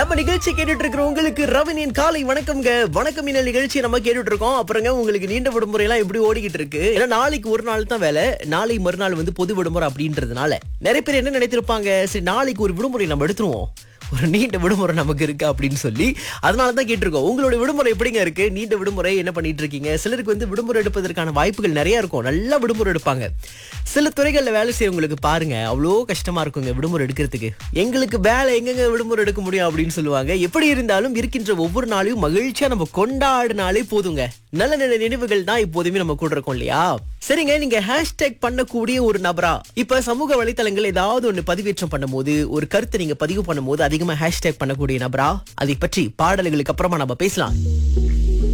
நம்ம நிகழ்ச்சி கேட்டுட்டு இருக்கிற உங்களுக்கு ரவினின் காலை வணக்கம்ங்க வணக்கம் இந்த நிகழ்ச்சி நம்ம கேட்டுட்டு இருக்கோம் அப்புறங்க உங்களுக்கு நீண்ட விடுமுறை எல்லாம் எப்படி ஓடிக்கிட்டு இருக்கு ஏன்னா நாளைக்கு ஒரு நாள் தான் வேலை நாளை மறுநாள் வந்து பொது விடுமுறை அப்படின்றதுனால நிறைய பேர் என்ன நினைத்திருப்பாங்க சரி நாளைக்கு ஒரு விடுமுறை நம்ம எடுத்துருவோம் ஒரு நீண்ட விடுமுறை நமக்கு இருக்கு அப்படின்னு சொல்லி அதனால தான் கேட்டிருக்கோம் உங்களோட விடுமுறை எப்படிங்க இருக்கு நீண்ட விடுமுறை என்ன பண்ணிட்டு இருக்கீங்க சிலருக்கு வந்து விடுமுறை எடுப்பதற்கான வாய்ப்புகள் நிறைய இருக்கும் நல்லா விடுமுறை எடுப்பாங்க சில துறைகள்ல வேலை செய்யறவங்களுக்கு பாருங்க அவ்வளோ கஷ்டமா இருக்குங்க விடுமுறை எடுக்கிறதுக்கு எங்களுக்கு வேலை எங்கெங்க விடுமுறை எடுக்க முடியும் அப்படின்னு சொல்லுவாங்க எப்படி இருந்தாலும் இருக்கின்ற ஒவ்வொரு நாளையும் மகிழ்ச்சியா நம்ம கொண்டாடினாலே போதுங்க நல்ல நல்ல நினைவுகள் தான் இப்போதுமே நம்ம கூட இருக்கோம் இல்லையா சரிங்க நீங்க ஹேஷ்டேக் பண்ணக்கூடிய ஒரு நபரா இப்ப சமூக வலைத்தளங்கள் ஏதாவது ஒண்ணு பதிவேற்றம் பண்ணும்போது ஒரு கருத்தை நீங்க பதிவு பண்ணும்போது அதிகமா ஹேஷ்டேக் பண்ணக்கூடிய நபரா அதை பற்றி பாடல்களுக்கு அப்புறமா நம்ம பேசலாம்